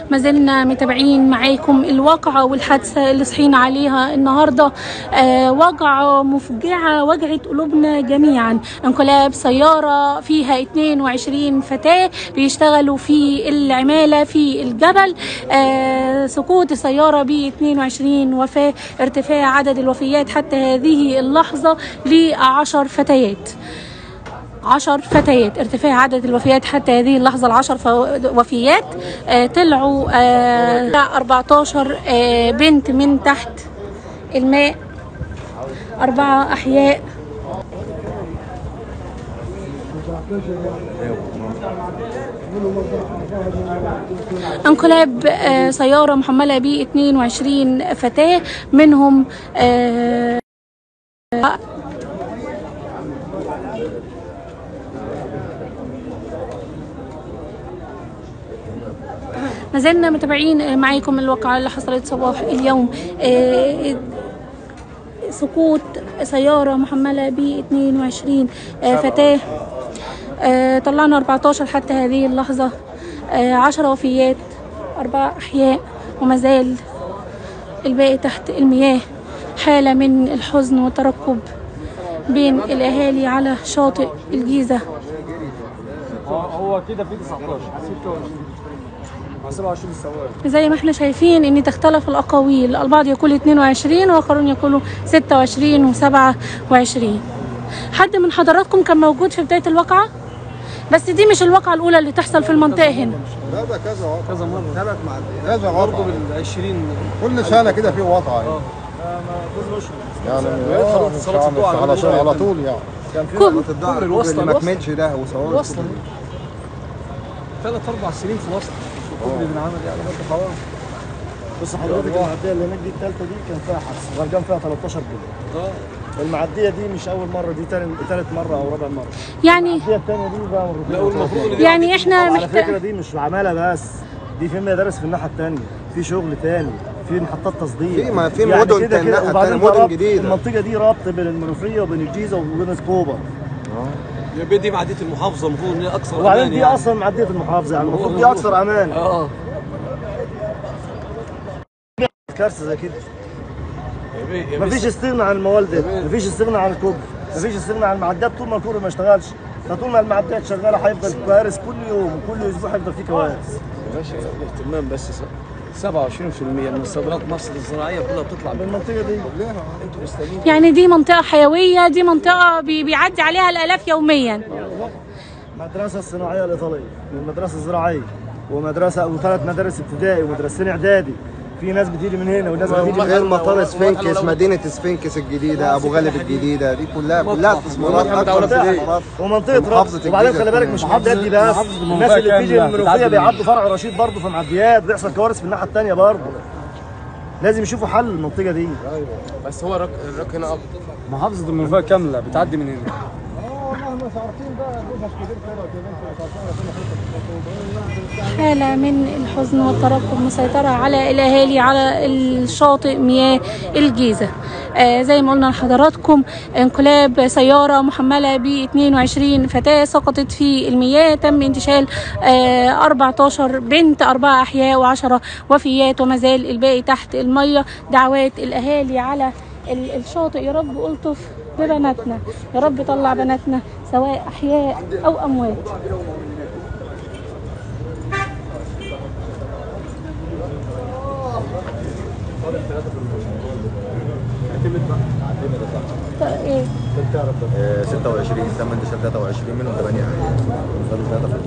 ما زلنا متابعين معاكم الواقعة والحادثة اللي صحينا عليها النهاردة آه واقعة مفجعة وجعت قلوبنا جميعا انقلاب سيارة فيها 22 فتاة بيشتغلوا في العمالة في الجبل آه سقوط السيارة ب 22 وفاة ارتفاع عدد الوفيات حتى هذه اللحظة ل 10 فتيات عشر فتيات ارتفاع عدد الوفيات حتى هذه اللحظة العشر فو- وفيات آه طلعوا آه 14 آه بنت من تحت الماء أربعة أحياء انقلاب آه سيارة محملة ب 22 فتاة منهم آه ما زلنا متابعين معاكم الواقعة اللي حصلت صباح اليوم آه، سقوط سيارة محملة ب 22 آه، فتاة آه، طلعنا 14 حتى هذه اللحظة 10 وفيات أربع أحياء وما زال الباقي تحت المياه حالة من الحزن والترقب بين الأهالي على شاطئ الجيزة هو كده في 19 مع 27 سواق زي ما احنا شايفين ان تختلف الاقاويل البعض يقول 22 واخرون يقولوا 26 و27 حد من حضراتكم كان موجود في بدايه الواقعه بس دي مش الواقعه الاولى اللي تحصل في المنطقه هنا لا ده كذا وضع كذا مره ثلاث معديات كذا برضه وضع بال 20 كل سنه كده في وضع يعني يعني خلاص آه، مش صلاة على- الضوء على طول على طول يعني كان في كم الظهر الوصله اللي ما الوصله كملش ده وصور الوصله ثلاث اربع سنين في مصر الكوبري اللي بنعمل يعني برضه حوار بص حضرتك المعديه اللي هناك دي الثالثه دي كان فيها حادث غرقان فيها 13 جنيه اه المعديه دي مش اول مره دي تاني ثالث مره او رابع مره يعني المعديه الثانيه دي بقى مرتين لا والمفروض ان دي يعني احنا على محتاج فكره دي مش عماله بس دي في مدارس في الناحيه الثانيه في شغل تاني في محطات تصدير في- ما في مدن كده تانية- كده وبعدين مدن ربط- جديدة. المنطقه دي ربط بين المنوفيه وبين الجيزه وبين سكوبا يبقى دي معديه المحافظه المفروض ان هي اكثر وبعدين امان دي يعني اصلا معديه المحافظه يعني المفروض هو- دي اكثر امان اه كارثه زي كده يبقى- يبقى مفيش استغناء عن الموالد مفيش استغناء عن الكوب مفيش استغناء عن المعدات طول ما الكوبري ما اشتغلش فطول ما المعدات شغاله هيفضل كوارث كل يوم وكل اسبوع هيفضل في كوارث يا باشا الاهتمام بس س- 27% من صادرات مصر الزراعيه كلها بتطلع من المنطقه دي انتوا مستنيين يعني دي منطقه حيويه دي منطقه بي- بيعدي عليها الالاف يوميا المدرسه الصناعيه الايطاليه والمدرسه الزراعيه ومدرسه وثلاث مدارس ابتدائي ومدرستين اعدادي في ناس بتيجي من هنا وناس بتيجي من غير هنا مطار سفنكس مدينه سفنكس الجديده ابو غالب الجديده دي كلها كلها استثمارات محمد اكبر عوض في ومنطقه ومنطقه محافظة ربط وبعدين الجيزة خلي بالك كلها. مش معدات دي بس الناس اللي بتيجي من المنوفيه بيعدوا فرع رشيد برضه في معديات بيحصل كوارث في الناحيه الثانيه برضه لازم يشوفوا حل المنطقه دي بس هو الرك الرك هنا افضل محافظة المنوفية كاملة بتعدي من هنا حالة من الحزن والترقب مسيطرة على الأهالي على الشاطئ مياه الجيزة آه زي ما قلنا لحضراتكم انقلاب سيارة محملة ب 22 فتاة سقطت في المياه تم انتشال آه 14 بنت أربعة أحياء و10 وفيات وما زال الباقي تحت المية دعوات الأهالي على ال- الشاطئ يا رب ألطف ببناتنا يا رب طلع بناتنا سواء أحياء أو أموات طيب إيه 26 تم انتشار 23 منهم 8 فاضل 3 في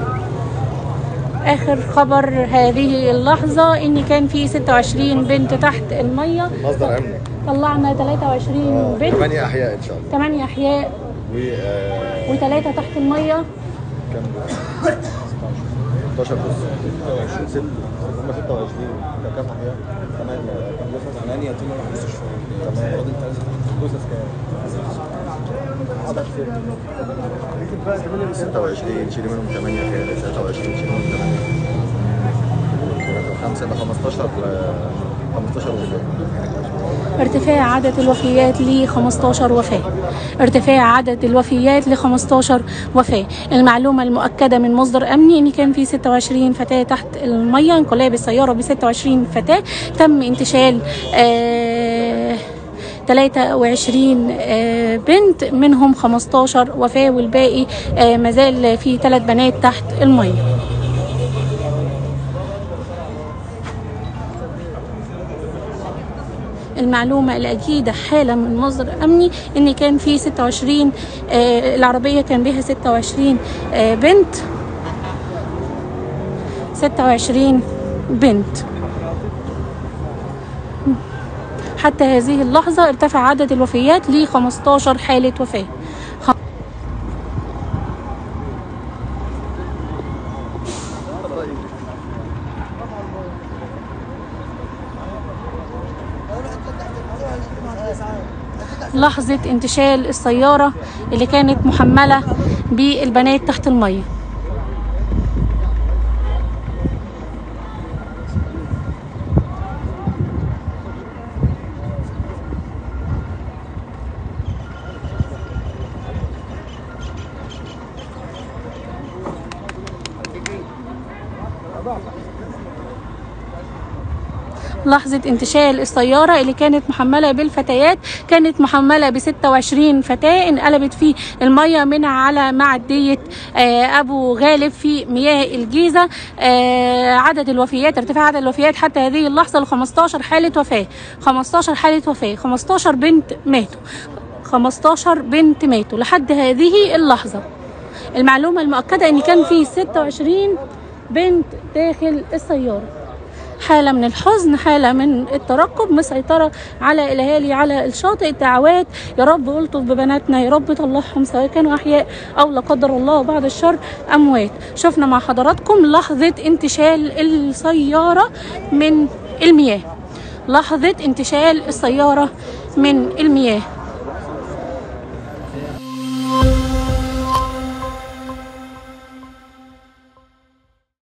اخر خبر هذه اللحظه ان كان في 26 بنت تحت الميه مصدر امن طلعنا 23 بنت 8 احياء ان شاء الله 8 احياء و آه، وثلاثه تحت الميه كام 16 بص 26 6 هم 26 ده كام احياء 8 كام جثث 8 طول ما مستشفى تمام فاضل 3 جثث كام 26 شيل منهم 8 كام 23 شيل منهم 8 5 يبقى 15 آه، 15 وفاه ارتفاع عدد الوفيات ل 15 وفاة ارتفاع عدد الوفيات ل 15 وفاة المعلومة المؤكدة من مصدر أمني إن كان في 26 فتاة تحت المية انقلاب السيارة ب 26 فتاة تم انتشال آه 23 آه، بنت منهم 15 وفاة والباقي آه، مازال في ثلاث بنات تحت المية المعلومة الأكيدة حالة من مصدر أمني إن كان في 26 آه، العربية كان بها 26 آه، بنت 26 بنت حتى هذه اللحظة ارتفع عدد الوفيات ل 15 حالة وفاة لحظة انتشال السيارة اللي كانت محملة بالبنات تحت المية لحظة انتشال السيارة اللي كانت محملة بالفتيات كانت محملة ب 26 فتاة انقلبت في المية من على معدية آه، أبو غالب في مياه الجيزة آه، عدد الوفيات ارتفاع عدد الوفيات حتى هذه اللحظة ل 15 حالة وفاة 15 حالة وفاة 15 بنت ماتوا 15 بنت ماتوا لحد هذه اللحظة المعلومة المؤكدة ان كان في 26 بنت داخل السيارة حالة من الحزن حالة من الترقب مسيطرة على الأهالي على الشاطئ الدعوات يا رب ألطف ببناتنا يا رب طلعهم سواء كانوا أحياء أو لا قدر الله بعد الشر أموات شفنا مع حضراتكم لحظة انتشال السيارة من المياه لحظة انتشال السيارة من المياه